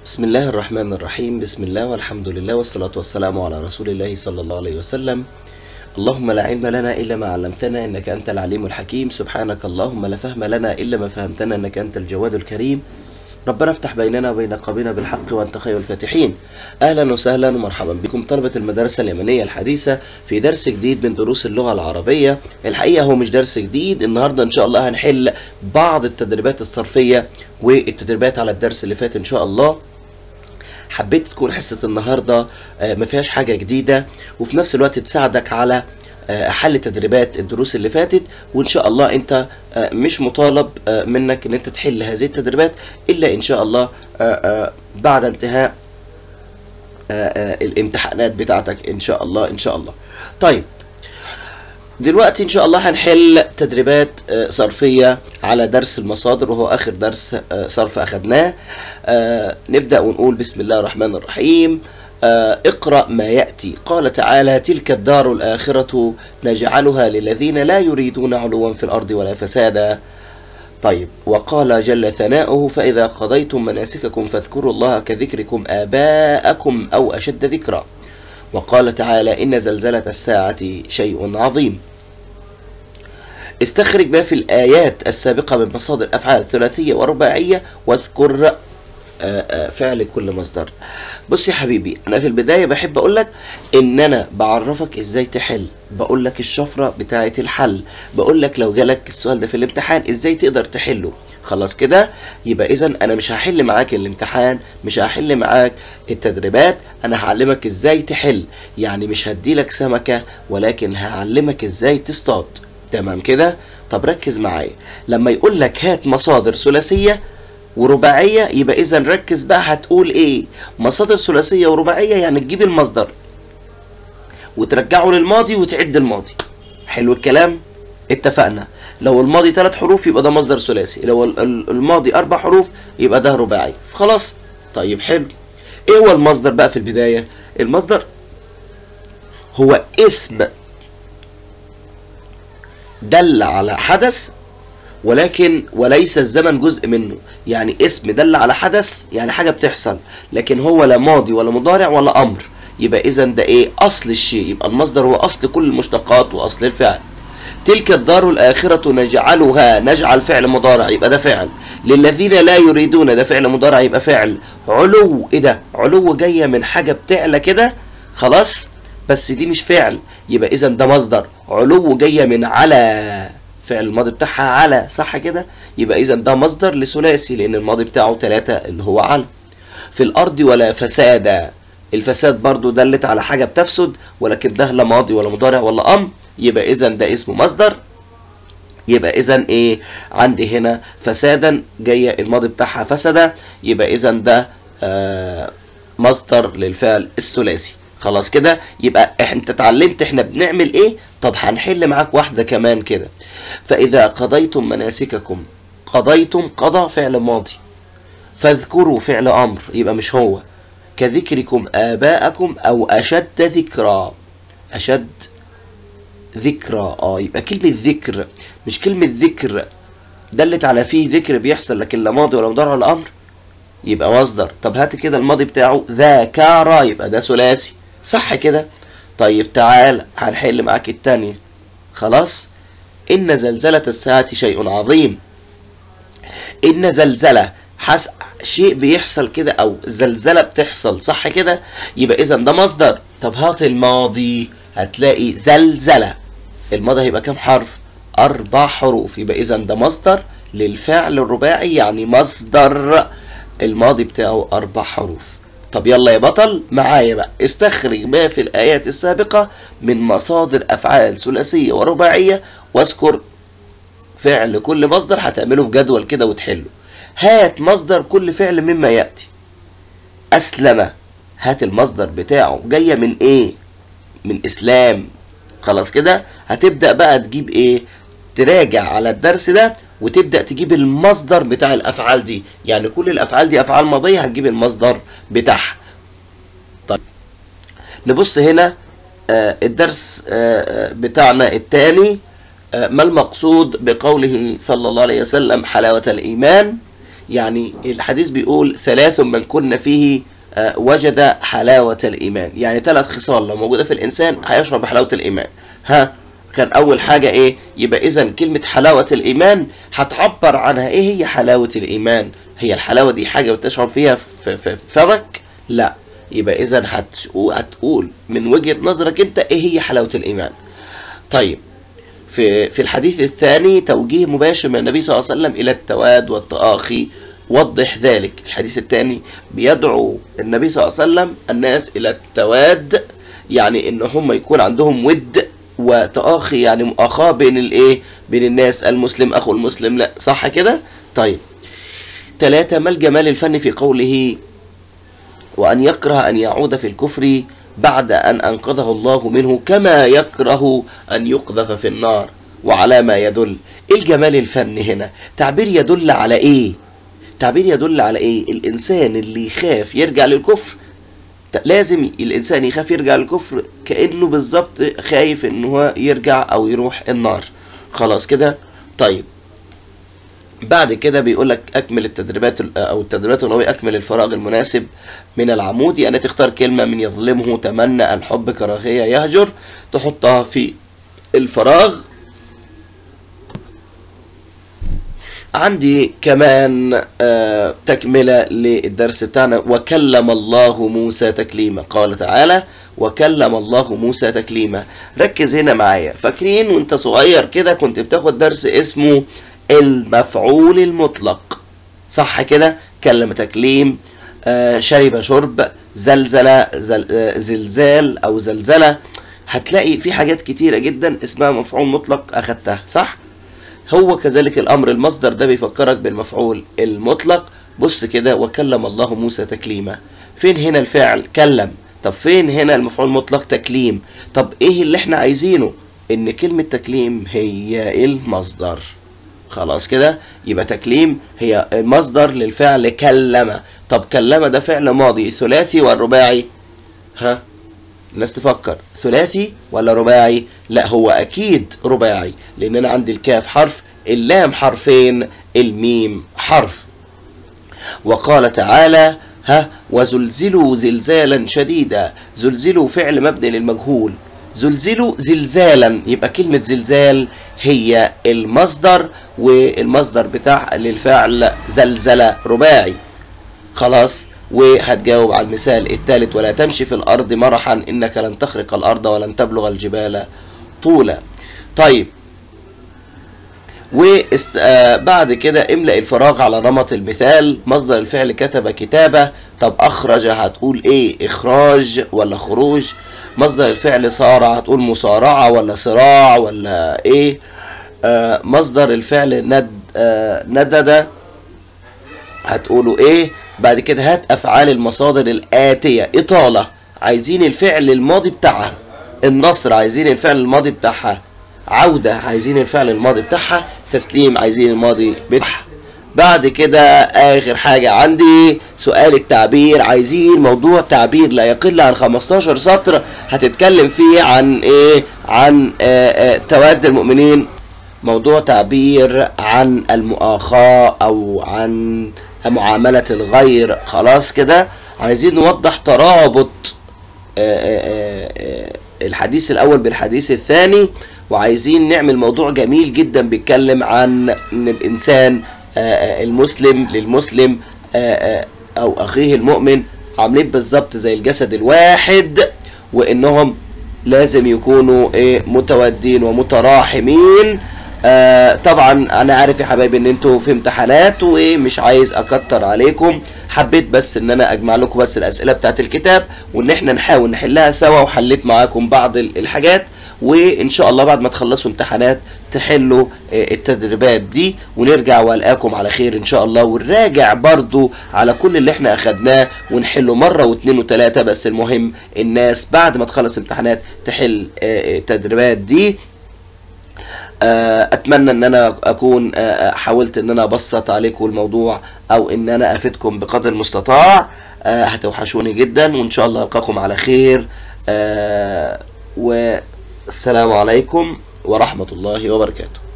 بسم الله الرحمن الرحيم بسم الله والحمد لله والصلاة والسلام على رسول الله صلى الله عليه وسلم اللهم لا علم لنا إلا ما علمتنا إنك أنت العليم الحكيم سبحانك اللهم لا فهم لنا إلا ما فهمتنا إنك أنت الجواد الكريم ربنا افتح بيننا وبين قومنا بالحق وأنت خير الفاتحين أهلا وسهلا ومرحبا بكم طلبة المدرسة اليمنية الحديثة في درس جديد من دروس اللغة العربية الحقيقة هو مش درس جديد النهاردة إن شاء الله هنحل بعض التدريبات الصرفية والتدريبات على الدرس اللي فات إن شاء الله حبيت تكون حصة النهاردة آه، ما فيهاش حاجة جديدة وفي نفس الوقت تساعدك على آه، حل تدريبات الدروس اللي فاتت وان شاء الله انت آه، مش مطالب آه، منك ان انت تحل هذه التدريبات الا ان شاء الله آه، آه، بعد انتهاء آه، آه، الامتحانات بتاعتك ان شاء الله ان شاء الله طيب دلوقتي ان شاء الله هنحل تدريبات آه، صرفية على درس المصادر وهو اخر درس آه، صرف اخدناه آه، نبدأ ونقول بسم الله الرحمن الرحيم آه، اقرأ ما يأتي قال تعالى تلك الدار الآخرة نجعلها للذين لا يريدون علوا في الأرض ولا فسادا طيب وقال جل ثناؤه فإذا قضيتم مناسككم فاذكروا الله كذكركم آباءكم أو أشد ذكرًا وقال تعالى إن زلزلة الساعة شيء عظيم استخرج ما في الآيات السابقة من مصادر أفعال ثلاثية ورباعية واذكر آه، آه، فعل كل مصدر بص يا حبيبي أنا في البداية بحب أقول لك إن أنا بعرفك إزاي تحل بقول لك الشفرة بتاعة الحل بقول لك لو جالك السؤال ده في الامتحان إزاي تقدر تحله خلاص كده يبقى اذا انا مش هحل معاك الامتحان مش هحل معاك التدريبات انا هعلمك ازاي تحل يعني مش هديلك سمكة ولكن هعلمك ازاي تصطاد تمام كده طب ركز معايا لما يقول لك هات مصادر ثلاثية ورباعية يبقى اذا ركز بقى هتقول ايه مصادر ثلاثية ورباعية يعني تجيب المصدر وترجعه للماضي وتعد الماضي حلو الكلام اتفقنا لو الماضي ثلاث حروف يبقى ده مصدر ثلاثي لو ال- ال- الماضي اربع حروف يبقى ده رباعي خلاص طيب حلو ايه هو المصدر بقى في البداية المصدر هو اسم دل على حدث ولكن وليس الزمن جزء منه يعني اسم دل على حدث يعني حاجة بتحصل لكن هو لا ماضي ولا مضارع ولا امر يبقى اذا ده ايه اصل الشيء يبقى المصدر هو اصل كل المشتقات واصل الفعل تلك الدار الآخرة نجعلها نجعل فعل مضارع يبقى ده فعل للذين لا يريدون ده فعل مضارع يبقى فعل علو ايه ده علو جاية من حاجة بتعلى كده خلاص بس دي مش فعل يبقى اذا ده مصدر علو جاية من على فعل الماضي بتاعها على صح كده يبقى اذا ده مصدر لثلاثي لان الماضي بتاعه ثلاثة اللي هو على في الارض ولا فسادا الفساد برضو دلت على حاجة بتفسد ولكن ده لا ماضي ولا مضارع ولا امر يبقى اذا ده اسمه مصدر يبقى اذا ايه عندي هنا فسادا جايه الماضي بتاعها فسد يبقى اذا ده آه مصدر للفعل الثلاثي خلاص كده يبقى إح- انت اتعلمت احنا بنعمل ايه طب هنحل معاك واحده كمان كده فاذا قضيتم مناسككم قضيتم قضى فعل ماضي فاذكروا فعل امر يبقى مش هو كذكركم اباءكم او اشد ذكرى اشد ذكرى اه يبقى كلمة ذكر مش كلمة ذكر دلت على فيه ذكر بيحصل لكن لا ماضي ولا مضارع ولا امر يبقى مصدر طب هات كده الماضي بتاعه ذاكر يبقى ده ثلاثي صح كده طيب تعال هنحل معاك التانية خلاص ان زلزلة الساعة شيء عظيم ان زلزلة حس شيء بيحصل كده او زلزلة بتحصل صح كده يبقى اذا ده مصدر طب هات الماضي هتلاقي زلزلة الماضي هيبقى كام حرف اربع حروف يبقى اذا ده مصدر للفعل الرباعي يعني مصدر الماضي بتاعه اربع حروف طب يلا يا بطل معايا بقى استخرج ما في الايات السابقة من مصادر افعال ثلاثية ورباعية واذكر فعل كل مصدر هتعمله في جدول كده وتحله هات مصدر كل فعل مما يأتي أسلم هات المصدر بتاعه جاية من إيه من إسلام خلاص كده هتبدأ بقى تجيب إيه تراجع على الدرس ده وتبدأ تجيب المصدر بتاع الأفعال دي يعني كل الأفعال دي أفعال ماضية هتجيب المصدر بتاعها طيب نبص هنا آه، الدرس آه، آه، بتاعنا الثاني ما المقصود بقوله صلى الله عليه وسلم حلاوة الإيمان يعني الحديث بيقول ثلاث من كن فيه آه، وجد حلاوة الإيمان يعني ثلاث خصال لو موجودة في الإنسان هيشرب حلاوة الإيمان ها كان أول حاجة إيه يبقى إذا كلمة حلاوة الإيمان هتعبر عنها إيه هي حلاوة الإيمان هي الحلاوة دي حاجة بتشعر فيها في في فمك لا يبقى إذا هتقول, هتقول من وجهة نظرك أنت إيه هي حلاوة الإيمان طيب في في الحديث الثاني توجيه مباشر من النبي صلى الله عليه وسلم الى التواد والتآخي وضح ذلك الحديث الثاني بيدعو النبي صلى الله عليه وسلم الناس الى التواد يعني ان هم يكون عندهم ود وتآخي يعني مؤاخاة بين الايه بين الناس المسلم اخو المسلم لا صح كده طيب ثلاثة ما الجمال الفني في قوله وأن يكره أن يعود في الكفر بعد أن أنقذه الله منه كما يكره أن يقذف في النار وعلى ما يدل إيه الجمال الفني هنا تعبير يدل على إيه تعبير يدل على إيه الإنسان اللي يخاف يرجع للكفر ت- لازم الإنسان يخاف يرجع للكفر كأنه بالظبط خايف إن هو يرجع أو يروح النار خلاص كده طيب بعد كده بيقول لك اكمل التدريبات ال- او التدريبات النوويه اكمل الفراغ المناسب من العمود يعني تختار كلمه من يظلمه تمنى ان حب كراهيه يهجر تحطها في الفراغ عندي كمان آه، تكملة للدرس بتاعنا وكلم الله موسى تكليما قال تعالى وكلم الله موسى تكليما ركز هنا معايا فاكرين وانت صغير كده كنت بتاخد درس اسمه المفعول المطلق صح كده كلم تكليم آه، شرب شرب زلزل زل آه، زلزال او زلزلة هتلاقي في حاجات كتيرة جدا اسمها مفعول مطلق اخدتها صح هو كذلك الامر المصدر ده بيفكرك بالمفعول المطلق بص كده وكلم الله موسى تكليما فين هنا الفعل كلم طب فين هنا المفعول المطلق تكليم طب ايه اللي احنا عايزينه ان كلمة تكليم هي المصدر خلاص كده يبقى تكليم هي المصدر للفعل كلم طب كلم ده فعل ماضي ثلاثي والرباعي ها الناس تفكر ثلاثي ولا رباعي لا هو اكيد رباعي لان انا عندي الكاف حرف اللام حرفين الميم حرف وقال تعالى ها وزلزلوا زلزالا شديدا زلزلوا فعل مبني للمجهول زلزلوا زلزالا يبقى كلمة زلزال هي المصدر والمصدر بتاع للفعل زلزلة رباعي خلاص وهتجاوب على المثال الثالث ولا تمشي في الأرض مرحا إنك لن تخرق الأرض ولن تبلغ الجبال طولا طيب وبعد كده املأ الفراغ على نمط المثال مصدر الفعل كتب كتابة طب أخرج هتقول إيه إخراج ولا خروج مصدر الفعل صارع هتقول مصارعة ولا صراع ولا إيه آه مصدر الفعل ند آه ندد هتقولوا ايه بعد كده هات افعال المصادر الاتيه اطاله عايزين الفعل الماضي بتاعها النصر عايزين الفعل الماضي بتاعها عوده عايزين الفعل الماضي بتاعها تسليم عايزين الماضي بتاعها بعد كده اخر حاجه عندي سؤال التعبير عايزين موضوع تعبير لا يقل عن 15 سطر هتتكلم فيه عن ايه عن آه آه تواد المؤمنين موضوع تعبير عن المؤاخاة أو عن معاملة الغير خلاص كده عايزين نوضح ترابط آه، آه، آه، الحديث الأول بالحديث الثاني وعايزين نعمل موضوع جميل جدا بيتكلم عن إن الإنسان آه، آه، المسلم للمسلم آه، آه، أو أخيه المؤمن عاملين بالظبط زي الجسد الواحد وإنهم لازم يكونوا إيه متودين ومتراحمين آه طبعا انا عارف يا حبايبي ان انتوا في امتحانات ومش عايز اكتر عليكم حبيت بس ان انا اجمع لكم بس الاسئله بتاعت الكتاب وان احنا نحاول نحلها سوا وحليت معاكم بعض ال- الحاجات وان شاء الله بعد ما تخلصوا امتحانات تحلوا آه، التدريبات دي ونرجع والقاكم على خير ان شاء الله ونراجع برضو على كل اللي احنا اخدناه ونحله مره واثنين وثلاثه بس المهم الناس بعد ما تخلص امتحانات تحل آه، التدريبات دي آه، اتمنى ان انا اكون آه، حاولت ان انا ابسط عليكم الموضوع او ان انا افيدكم بقدر المستطاع آه، هتوحشوني جدا وان شاء الله القاكم على خير آه، والسلام عليكم ورحمة الله وبركاته